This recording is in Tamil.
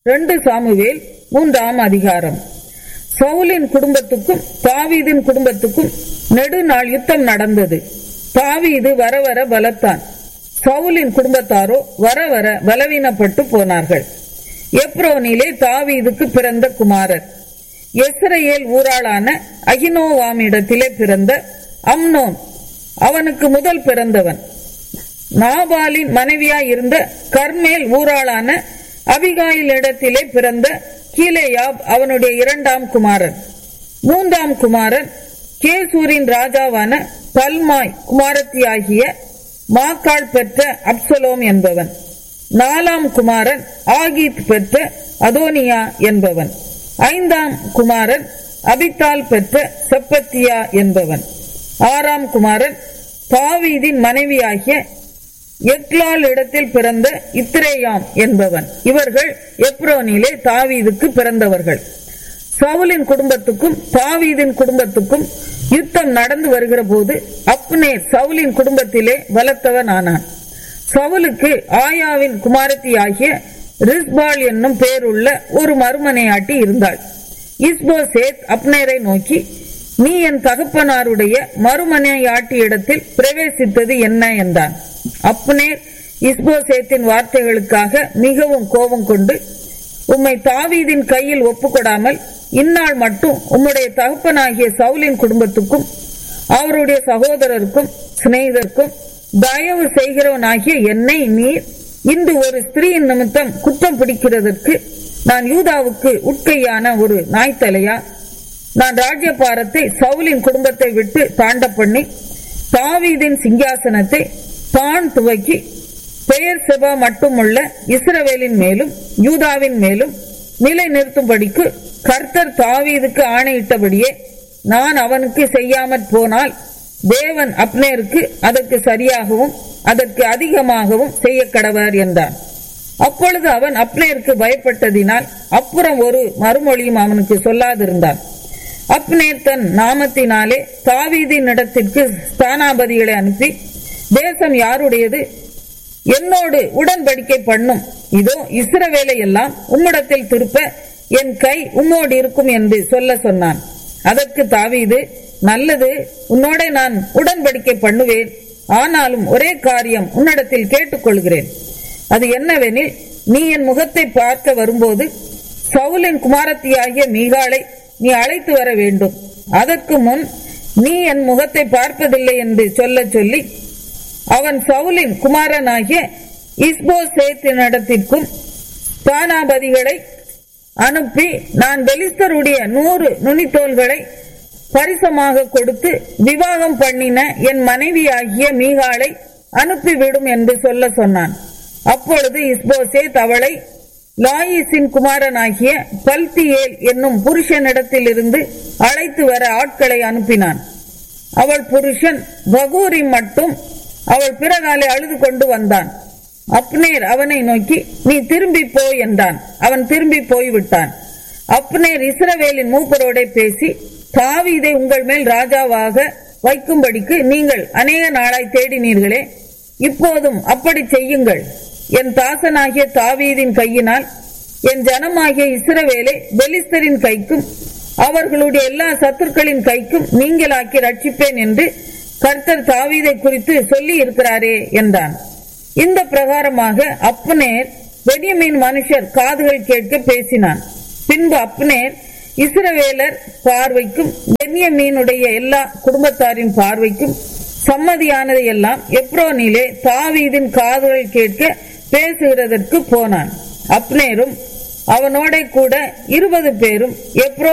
ரெண்டு சாமுவேல் மூன்றாம் அதிகாரம் சவுலின் குடும்பத்துக்கும் தாவீதின் குடும்பத்துக்கும் நெடுநாள் யுத்தம் நடந்தது தாவீது வர வர பலத்தான் சவுலின் குடும்பத்தாரோ வர வர பலவீனப்பட்டு போனார்கள் எப்ரோனிலே தாவீதுக்கு பிறந்த குமாரர் எஸ்ரேல் ஊராளான அகினோவாமிடத்திலே பிறந்த அம்னோன் அவனுக்கு முதல் பிறந்தவன் நாபாலின் மனைவியாய் இருந்த கர்மேல் ஊராளான அபிகாயிலிடத்திலே பிறந்த கீலேயாப் அவனுடைய இரண்டாம் குமாரன் மூன்றாம் குமாரன் கேசூரின் ராஜாவான பல்மாய் குமாரத்தியாகிய மாக்காள் பெற்ற அப்சலோம் என்பவன் நாலாம் குமாரன் ஆகீத் பெற்ற அதோனியா என்பவன் ஐந்தாம் குமாரன் அபித்தால் பெற்ற செப்பத்தியா என்பவன் ஆறாம் குமாரன் தாவீதின் மனைவியாகிய எக்லால் இடத்தில் பிறந்த இத்ரேயாம் என்பவன் இவர்கள் எப்ரோனிலே தாவீதுக்கு பிறந்தவர்கள் சவுலின் குடும்பத்துக்கும் தாவீதின் குடும்பத்துக்கும் யுத்தம் நடந்து வருகிற போது அப்னேர் சவுலின் குடும்பத்திலே பலத்தவன் ஆனான் சவுலுக்கு ஆயாவின் குமாரத்தியாகிய ரிஸ்பால் என்னும் பேருள்ள ஒரு மறுமனையாட்டி இருந்தாள் இஸ்போசேத் அப்னேரை நோக்கி நீ என் தகப்பனாருடைய மறுமனையாட்டி இடத்தில் பிரவேசித்தது என்ன என்றான் அப்னேர் இஸ்போசேத்தின் வார்த்தைகளுக்காக மிகவும் கோபம் கொண்டு உம்மை தாவீதின் கையில் ஒப்புக்கொடாமல் இந்நாள் மட்டும் உம்முடைய தகப்பனாகிய சவுலின் குடும்பத்துக்கும் அவருடைய சகோதரருக்கும் சிநேகிதருக்கும் தயவு செய்கிறவனாகிய என்னை நீர் இன்று ஒரு ஸ்திரீயின் நிமித்தம் குற்றம் பிடிக்கிறதற்கு நான் யூதாவுக்கு உட்கையான ஒரு நாய்த்தலையா நான் ராஜ்யபாரத்தை சவுலின் குடும்பத்தை விட்டு தாண்ட பண்ணி தாவீதின் சிங்காசனத்தை தான் துவக்கி பெயர் செபா மட்டுமுள்ள இஸ்ரவேலின் மேலும் யூதாவின் மேலும் நிலை நிறுத்தும்படிக்கு கர்த்தர் தாவீதுக்கு ஆணையிட்டபடியே நான் அவனுக்கு செய்யாமற் போனால் தேவன் அப்னேருக்கு அதற்கு சரியாகவும் அதற்கு அதிகமாகவும் செய்ய கடவர் என்றான் அப்பொழுது அவன் அப்னேருக்கு பயப்பட்டதினால் அப்புறம் ஒரு மறுமொழியும் அவனுக்கு சொல்லாதிருந்தான் அப்னேர் தன் நாமத்தினாலே தாவீதின் இடத்திற்கு ஸ்தானாபதிகளை அனுப்பி தேசம் யாருடையது என்னோடு உடன்படிக்கை பண்ணும் இதோ இஸ்ரவேலை எல்லாம் உம்மிடத்தில் திருப்ப என் கை உம்மோடு இருக்கும் என்று சொல்ல சொன்னான் அதற்கு தாவீது நல்லது உன்னோட நான் உடன்படிக்கை பண்ணுவேன் ஆனாலும் ஒரே காரியம் உன்னிடத்தில் கேட்டுக்கொள்கிறேன் அது என்னவெனில் நீ என் முகத்தை பார்க்க வரும்போது சவுலின் குமாரத்தியாகிய மீகாளை நீ அழைத்து வர வேண்டும் அதற்கு முன் நீ என் முகத்தை பார்ப்பதில்லை என்று சொல்ல சொல்லி அவன் சவுலின் குமாரனாகிய இஸ்போசேத்தினிடத்திற்கும் ஸ்தானாபதிகளை அனுப்பி நான் பெலிஸ்தருடைய நூறு நுனித்தோள்களை பரிசமாக கொடுத்து விவாகம் பண்ணின என் மனைவியாகிய மீகாளை அனுப்பிவிடும் என்று சொல்ல சொன்னான் அப்பொழுது இஸ்போசேத் அவளை லாயிசின் குமாரனாகிய பல்தியேல் என்னும் புருஷனிடத்தில் இருந்து அழைத்து வர ஆட்களை அனுப்பினான் அவள் புருஷன் பகூரி மட்டும் அவள் பிறகாலே அழுது கொண்டு வந்தான் அப்னேர் அவனை நோக்கி நீ திரும்பி போ என்றான் அவன் திரும்பி போய்விட்டான் அப்னேர் இஸ்ரவேலின் மூப்பரோட பேசி தாவீதை உங்கள் மேல் ராஜாவாக வைக்கும்படிக்கு நீங்கள் அநேக நாளாய் தேடினீர்களே இப்போதும் அப்படி செய்யுங்கள் என் தாசனாகிய தாவீதின் கையினால் என் ஜனமாகிய இஸ்ரவேலை பெலிஸ்தரின் கைக்கும் அவர்களுடைய எல்லா சத்துருக்களின் கைக்கும் நீங்களாக்கி ரட்சிப்பேன் என்று கர்த்தர் தாவீதை குறித்து சொல்லி இருக்கிறாரே என்றான் இந்த பிரகாரமாக அப்னேர் பெனியமின் மனுஷர் காதுகள் கேட்க பேசினான் பின்பு அப்னேர் இஸ்ரவேலர் பார்வைக்கும் பென்யமீனுடைய எல்லா குடும்பத்தாரின் பார்வைக்கும் சம்மதியானதை எல்லாம் எப்ரோனிலே தாவீதின் காதுகள் கேட்க பேசுகிறதற்கு போனான் அப்னேரும் அவனோட கூட இருபது பேரும் எப்ரோ